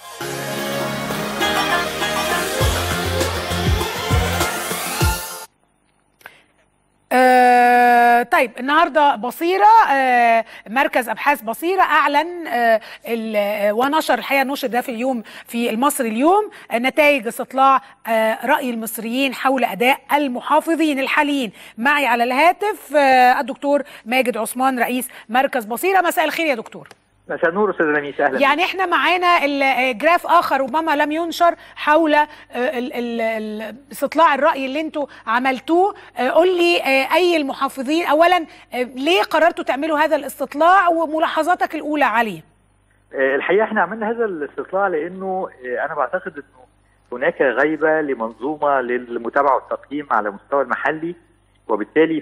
آه طيب النهارده بصيره آه مركز ابحاث بصيره اعلن آه ال- آه، ونشر الحقيقه نشر ده في اليوم في المصري اليوم آه نتائج استطلاع آه راي المصريين حول اداء المحافظين الحاليين معي على الهاتف آه الدكتور ماجد عثمان رئيس مركز بصيره مساء الخير يا دكتور مساء النور استاذ لميس اهلا يعني احنا معانا ال- جراف اخر ربما لم ينشر حول آه، ال- ال- ال- استطلاع الراي اللي انتوا عملتوه آه، قول لي آه، اي المحافظين اولا آه، ليه قررتوا تعملوا هذا الاستطلاع وملاحظاتك الاولى عليه آه، الحقيقه احنا عملنا هذا الاستطلاع لانه آه، انا بعتقد انه هناك غيبه لمنظومه للمتابعه والتقييم على المستوى المحلي وبالتالي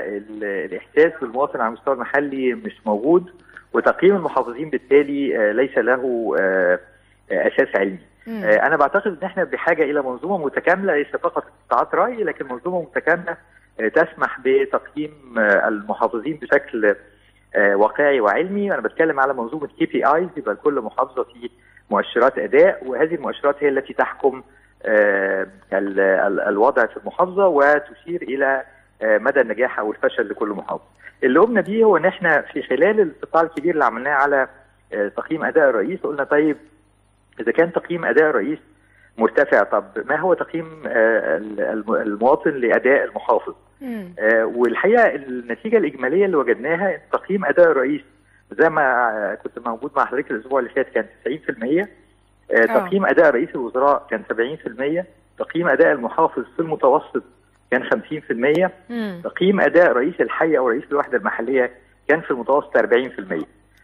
فالاحساس بالمواطن على المستوى المحلي مش موجود وتقييم المحافظين بالتالي آه، ليس له آه، آه، اساس علمي. مم. آه، انا بعتقد ان احنا بحاجه الى منظومه متكامله ليس فقط استطلاعات راي لكن منظومه متكامله آه، تسمح بتقييم آه، المحافظين بشكل آه، واقعي وعلمي انا بتكلم على منظومه كي بي ايز يبقى كل محافظه في مؤشرات اداء وهذه المؤشرات هي التي تحكم آه، ال- ال- الوضع في المحافظه وتشير الى آه، مدى النجاح او الفشل لكل محافظه. اللي قمنا بيه هو ان احنا في خلال الاستطلاع الكبير اللي عملناه على آه، تقييم اداء الرئيس قلنا طيب اذا كان تقييم اداء الرئيس مرتفع طب ما هو تقييم آه، الم- المواطن لاداء المحافظ؟ مم. آه، والحقيقه النتيجه الاجماليه اللي وجدناها إن تقييم اداء الرئيس زي ما آه، كنت موجود مع حضرتك الاسبوع اللي فات كان 90% آه، تقييم اداء رئيس الوزراء كان 70% تقييم اداء المحافظ في المتوسط كان 50% مم. تقييم اداء رئيس الحي او رئيس الوحده المحليه كان في المتوسط 40%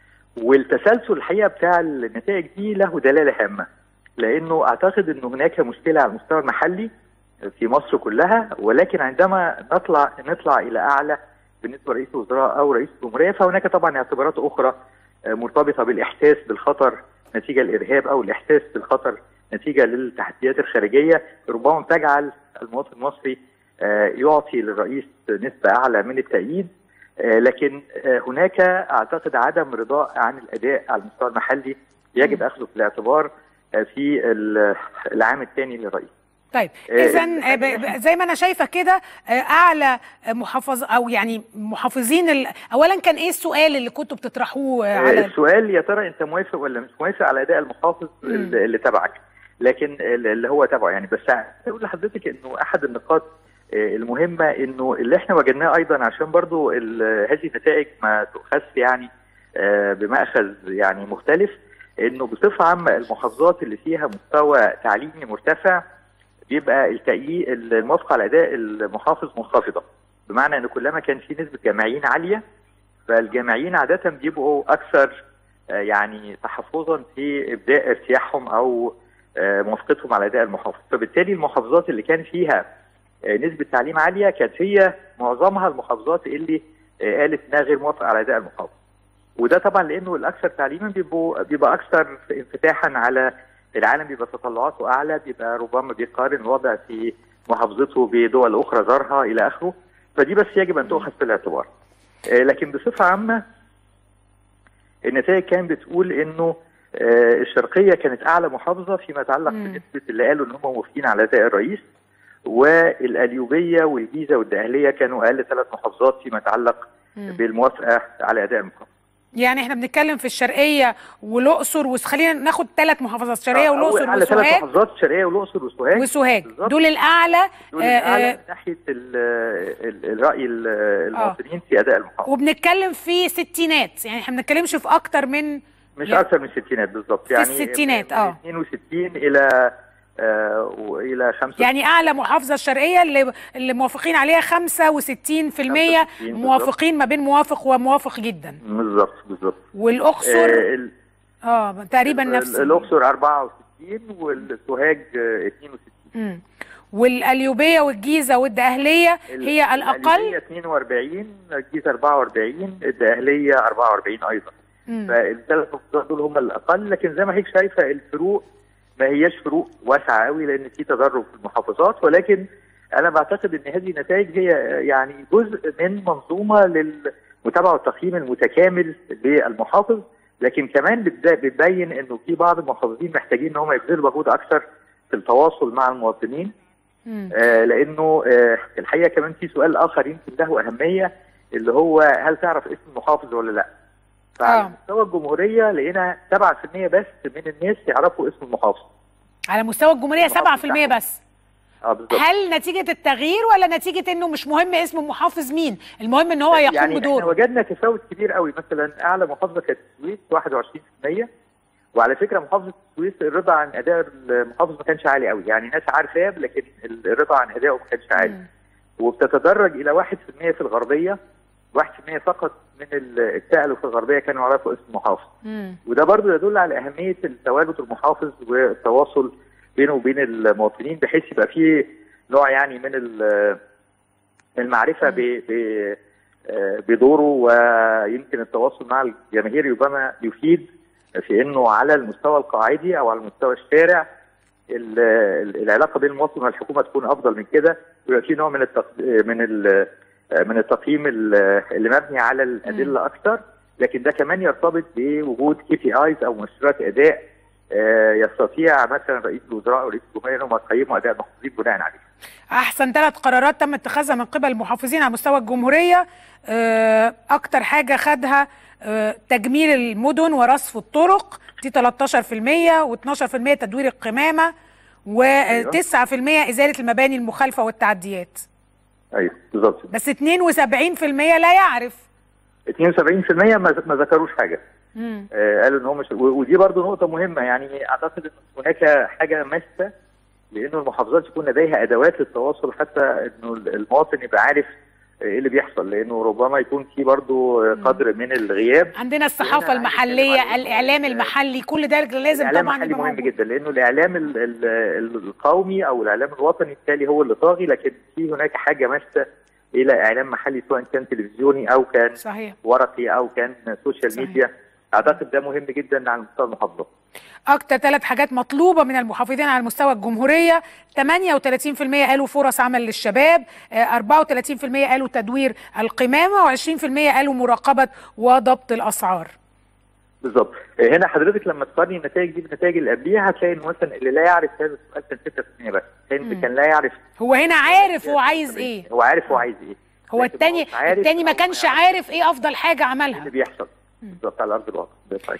والتسلسل الحقيقه بتاع النتائج دي له دلاله هامه لانه اعتقد ان هناك مشكله على المستوى المحلي في مصر كلها ولكن عندما نطلع نطلع الى اعلى بالنسبه لرئيس الوزراء او رئيس الجمهوريه فهناك طبعا اعتبارات اخرى آه، مرتبطه بالاحساس بالخطر نتيجه الارهاب او الاحساس بالخطر نتيجه للتحديات الخارجيه ربما تجعل المواطن المصري آه، يعطي للرئيس نسبه اعلى من التأييد آه، لكن آه، هناك اعتقد عدم رضاء عن الاداء على المستوى المحلي يجب اخذه في الاعتبار آه، في ال- العام الثاني للرئيس طيب آه، اذا زي ما انا شايفه كده آه، اعلى محافظ او يعني محافظين ال- اولا كان ايه السؤال اللي كنتوا بتطرحوه آه، على السؤال يا ترى انت موافق ولا مش موافق على اداء المحافظ مم. اللي اللي تبعك لكن اللي هو تبعه يعني بس عايز اقول لحضرتك انه احد النقاط آه، المهمه انه اللي احنا وجدناه ايضا عشان برضو ال- هذه النتائج ما تؤخذش يعني آه، بمأخذ يعني مختلف انه بصفه عامه المحافظات اللي فيها مستوى تعليمي مرتفع بيبقى التأييد الموافقه على اداء المحافظ منخفضه بمعنى ان كلما كان في نسبه جامعيين عاليه فالجامعيين عادة بيبقوا أكثر آه، يعني تحفظا في إبداء ارتياحهم أو آه، موافقتهم على أداء المحافظ فبالتالي المحافظات اللي كان فيها آه، نسبة تعليم عالية كانت هي معظمها المحافظات اللي آه، قالت إنها غير موافقة على أداء المحافظ وده طبعا لأنه الأكثر تعليما بيبقوا بيبقى أكثر انفتاحا على العالم بيبقى تطلعاته أعلى بيبقى ربما بيقارن الوضع في محافظته بدول أخرى زارها إلى آخره فدي بس يجب أن تؤخذ في الاعتبار آه، لكن بصفة عامة النتائج كانت بتقول انه آه، الشرقية كانت أعلى محافظة فيما يتعلق مم. بنسبة اللي قالوا إن هم موافقين على أداء الرئيس والقليوبية والجيزة والدقهلية كانوا أقل ثلاث محافظات فيما يتعلق مم. بالموافقة على أداء المحافظ يعني احنا بنتكلم في الشرقيه والاقصر وخلينا ناخد ثلاث محافظات الشرقيه آه، والاقصر على ثلاث وسوهاج محافظات الشرقية والأقصر وسوهاج وسوهاج بالظبط. دول الاعلى دول آه، الأعلى آه، من ناحية ال- ال- الرأي ال- المواطنين في أداء المحافظ وبنتكلم في ستينات يعني احنا ما بنتكلمش في اكتر من مش يعني- اكثر من الستينات بالظبط في يعني الستينات، من آه. 62 الى آه والى 5 يعني اعلى محافظه الشرقيه اللي اللي موافقين عليها 65% 65 موافقين ما بين موافق وموافق جدا بالظبط بالظبط والاقصر آه ال- اه تقريبا ال- نفس الاقصر 64 والسوهاج آه، 62 مم. والقليوبيه والجيزه والدقهليه هي الاقل القليوبية 42 الجيزه 44 الدقهليه 44 ايضا مم. فالثلاث محافظات دول هم الاقل لكن زي ما هيك شايفه الفروق ما هياش فروق واسعه قوي لان في تدرج في المحافظات ولكن انا بعتقد ان هذه النتائج هي يعني جزء من منظومه للمتابعه والتقييم المتكامل للمحافظ لكن كمان بتبا- بتبين انه في بعض المحافظين محتاجين ان هم يبذلوا مجهود اكثر في التواصل مع المواطنين مم. آه لانه آه الحقيقه كمان في سؤال اخر يمكن له اهميه اللي هو هل تعرف اسم المحافظ ولا لا؟ فعلى آه. مستوى الجمهوريه لقينا 7% بس من الناس يعرفوا اسم المحافظ على مستوى الجمهوريه 7% المحافظ بس اه بالظبط هل نتيجه التغيير ولا نتيجه انه مش مهم اسم المحافظ مين المهم ان هو يقوم يعني بدوره احنا وجدنا تفاوت كبير قوي مثلا اعلى محافظه كانت السويس 21% وعلى فكره محافظه السويس الرضا عن اداء المحافظ ما كانش عالي قوي يعني ناس عارفاه لكن الرضا عن ادائه ما كانش عالي مم. وبتتدرج الى 1% في الغربيه 1% فقط من اللي اتسالوا في الغربيه كانوا يعرفوا اسم المحافظ مم. وده برضو يدل على اهميه تواجد المحافظ والتواصل بينه وبين المواطنين بحيث يبقى فيه نوع يعني من ال- من المعرفه ب ب- آه، بدوره ويمكن التواصل مع الجماهير ربما يفيد في انه على المستوى القاعدي او على مستوى الشارع ال- ال- العلاقه بين المواطن والحكومه تكون افضل من كده ويبقى في نوع من التق... من ال... من التقييم ال- اللي مبني على الادله اكثر لكن ده كمان يرتبط بوجود كي بي ايز او مؤشرات اداء آه، يستطيع مثلا رئيس الوزراء ورئيس الجمهوريه انهم يقيموا اداء المحافظين بناء عليه. احسن ثلاث قرارات تم اتخاذها من قبل المحافظين على مستوى الجمهوريه آه، اكتر حاجه خدها آه، تجميل المدن ورصف الطرق دي 13% و12% تدوير القمامه و9% ازاله المباني المخالفه والتعديات ايوه بالظبط بس 72% لا يعرف 72% ما ما ذكروش حاجه مم. آه، قالوا ان هم مش و- ودي برضو نقطه مهمه يعني اعتقد ان هناك حاجه ماسه لانه المحافظات يكون لديها ادوات للتواصل حتى انه المواطن يبقى عارف ايه اللي بيحصل لانه ربما يكون في برضو قدر من الغياب عندنا الصحافه هنا عايز المحليه أتكلم على الاعلام ال- المحلي كل ده لازم الاعلام طبعا المحلي يبقى مهم موجود. جدا لانه الاعلام ال- ال- القومي او الاعلام الوطني بالتالي هو اللي طاغي لكن في هناك حاجه ماسه الى اعلام محلي سواء كان تلفزيوني او كان صحيح ورقي او كان سوشيال صحيح. ميديا اعتقد ده مهم جدا على مستوى المحافظات اكتر ثلاث حاجات مطلوبه من المحافظين على مستوى الجمهوريه 38% قالوا فرص عمل للشباب آه، 34% قالوا تدوير القمامه و20% قالوا مراقبه وضبط الاسعار بالظبط هنا حضرتك لما تقارني النتائج دي بالنتائج اللي قبليها هتلاقي انه مثلا اللي لا يعرف هذا السؤال كان 6% بس كان اللي مم. كان لا يعرف هو هنا عارف هو عايز ايه هو عارف هو عايز ايه هو لكن التاني مش عارف التاني ما أو كانش يعرفش عارف ايه افضل حاجه إيه عملها اللي بيحصل بالظبط على ارض الواقع ده صحيح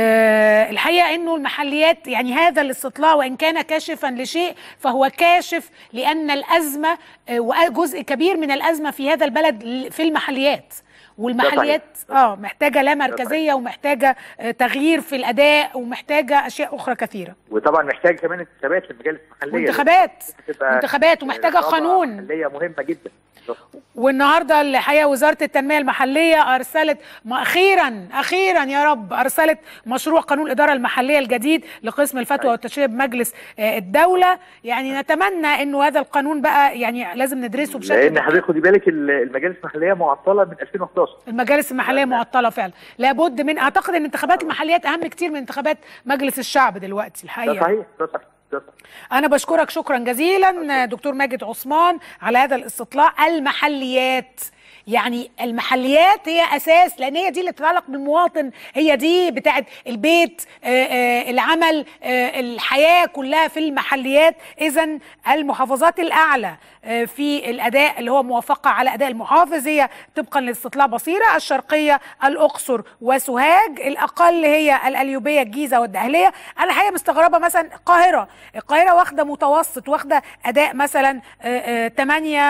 آه، الحقيقه انه المحليات يعني هذا الاستطلاع وان كان كاشفا لشيء فهو كاشف لان الازمه آه، وجزء كبير من الازمه في هذا البلد ل- في المحليات والمحليات اه محتاجه لا مركزيه ومحتاجه آه، تغيير في الاداء ومحتاجه اشياء اخرى كثيره وطبعا محتاج كمان انتخابات للمجالس المحليه وانتخابات هتبقى انتخابات ومحتاجه رقابة قانون محليه مهمه جدا بالظبط. والنهارده الحقيقه وزاره التنميه المحليه ارسلت ما اخيرا اخيرا يا رب ارسلت مشروع قانون الاداره المحليه الجديد لقسم الفتوى أيوة. والتشريع بمجلس آه، الدوله يعني نتمنى انه هذا القانون بقى يعني لازم ندرسه بشكل لان دقيق. حضرتك خدي بالك ال- المجالس المحليه معطله من 2011 المجالس المحليه معطله فعلا لابد من اعتقد ان انتخابات المحليات اهم كتير من انتخابات مجلس الشعب دلوقتي ده الحقيقه صحيح ده صحيح ده صحيح أنا بشكرك شكرا جزيلا دكتور ماجد عثمان على هذا الاستطلاع المحليات يعني المحليات هي اساس لان هي دي اللي تتعلق بالمواطن هي دي بتاعت البيت آه، آه، العمل آه، الحياه كلها في المحليات اذا المحافظات الاعلى آه، في الاداء اللي هو موافقه على اداء المحافظ هي طبقا لاستطلاع بصيره الشرقيه الاقصر وسوهاج الاقل هي القليوبيه الجيزه والدقهليه انا الحقيقه مستغربه مثلا القاهره القاهره واخده متوسط واخده اداء مثلا آه، آه،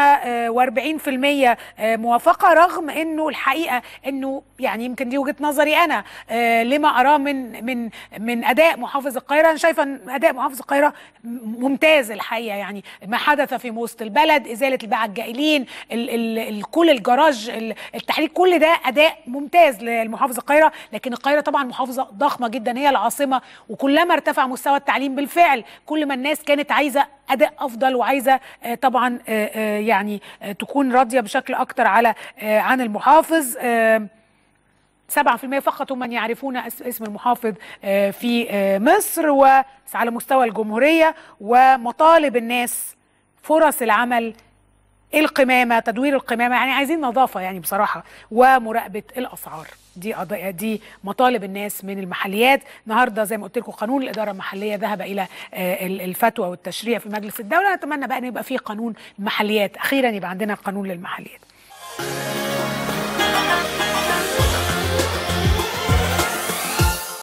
48% آه، موافقه رغم انه الحقيقه انه يعني يمكن دي وجهه نظري انا آه، لما اراه من من من اداء محافظ القاهره انا شايفه ان اداء محافظ القاهره م- ممتاز الحقيقه يعني ما حدث في وسط البلد ازاله الباعة الجائلين ال ال ال كل الجراج ال- التحريك كل ده اداء ممتاز لمحافظ القاهره لكن القاهره طبعا محافظه ضخمه جدا هي العاصمه وكلما ارتفع مستوى التعليم بالفعل كل ما الناس كانت عايزه اداء افضل وعايزه آه، طبعا آه، آه، يعني آه، تكون راضيه بشكل اكتر على آه، عن المحافظ آه، 7% فقط هم من يعرفون اس- اسم المحافظ آه، في آه، مصر وعلى مستوى الجمهورية ومطالب الناس فرص العمل القمامة تدوير القمامة يعني عايزين نظافة يعني بصراحة ومراقبة الأسعار دي قضايا دي مطالب الناس من المحليات النهارده زي ما قلت لكم قانون الاداره المحليه ذهب الى آه، ال- الفتوى والتشريع في مجلس الدوله نتمنى بقى ان يبقى فيه قانون المحليات اخيرا يبقى عندنا قانون للمحليات